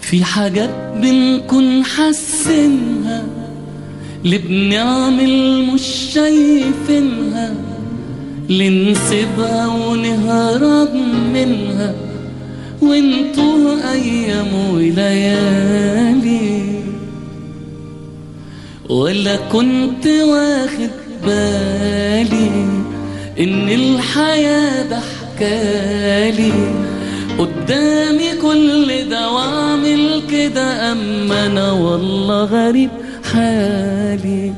في حاجات بنكون حاسينها اللي بنعمل مش شايفينها لنسيبها ونهرب منها ونطوه أيام وليالي ولا كنت واخد بالي إن الحياة ده حكالي قدامي كل ده واعمل كده أما أنا والله غريب حالي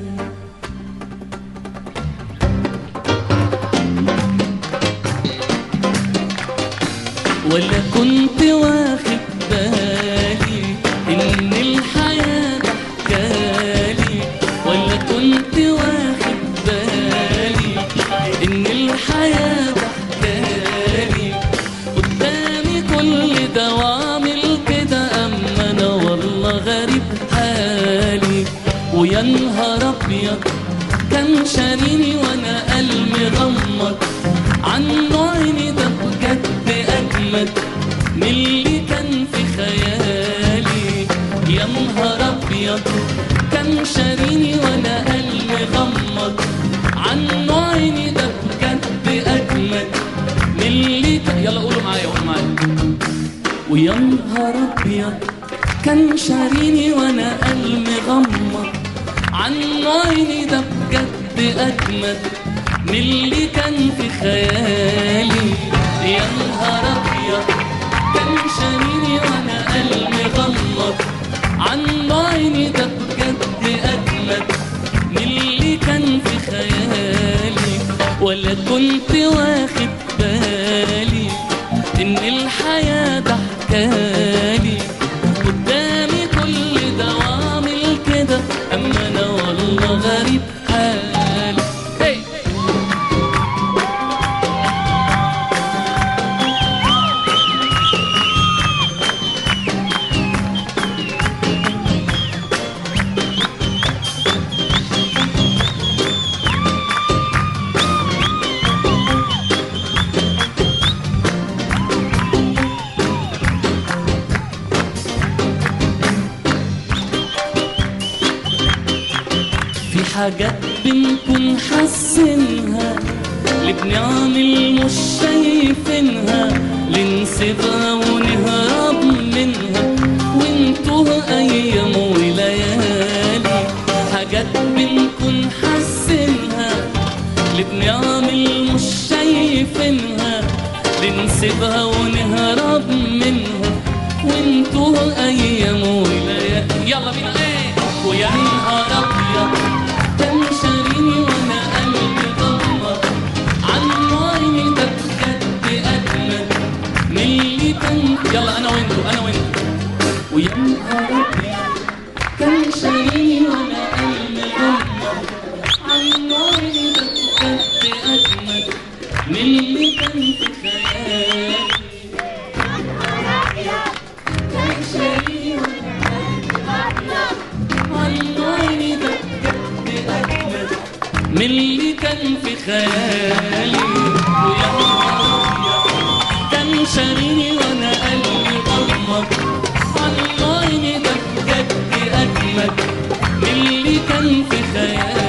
ولا كنت واخد بالي ان الحياة حكالي ولا كنت واخد بالي ان الحياة حكالي قدامي كل ده واعمل كده اما انا والله غريب حالي ويا نهار ابيض كان شاريني وانا قلبي غمض عنه عيني ده بجد اجمد من اللي كان في خيالي يا نهار ابيض كان شاريني وانا قلبي غمض عنه عيني ده بجد اجمد من اللي كان يلا قولوا معايا قولوا معايا ويا نهار ابيض كان شاريني وانا قلبي غمض عن عيني ده بجد اجمد من اللي كان في خيالي يا نهار ابيض كان شاريني وانا قلبي غمض عن عيني ده بجد اجمد من اللي كان في خيالي ولا كنت واخد بالي ان الحياة ده حكالي قدامي كل ده واعمل كده اما انا والله غريب حالي hey! في حاجات بنكون حاسينها اللي بنعمل مش شايفينها لنسيبها ونهرب منها ونتوه ايام وليالي حاجات بنكون حاسينها اللي بنعمل مش شايفينها لنسيبها ونهرب منها ونتوه ايام وليالي يلا بينا ايه ويا نهار ابيض كان شاريني وانا قلبي غمض عن عيني ده بجد اجمل من اللي كان يلا انا وانتو انا وانتو ويا نهار ابيض كان شاريني وانا قلبي غمض عن عيني ده بجد اجمل من اللي كان في خيالي كان شاريني عالعيني ده بجد أجمل من اللي كان في خيالي ويا نهار أبيض كان شاريني وانا قلبي غمض عالعيني ده بجد أجمل من اللي كان في خيالي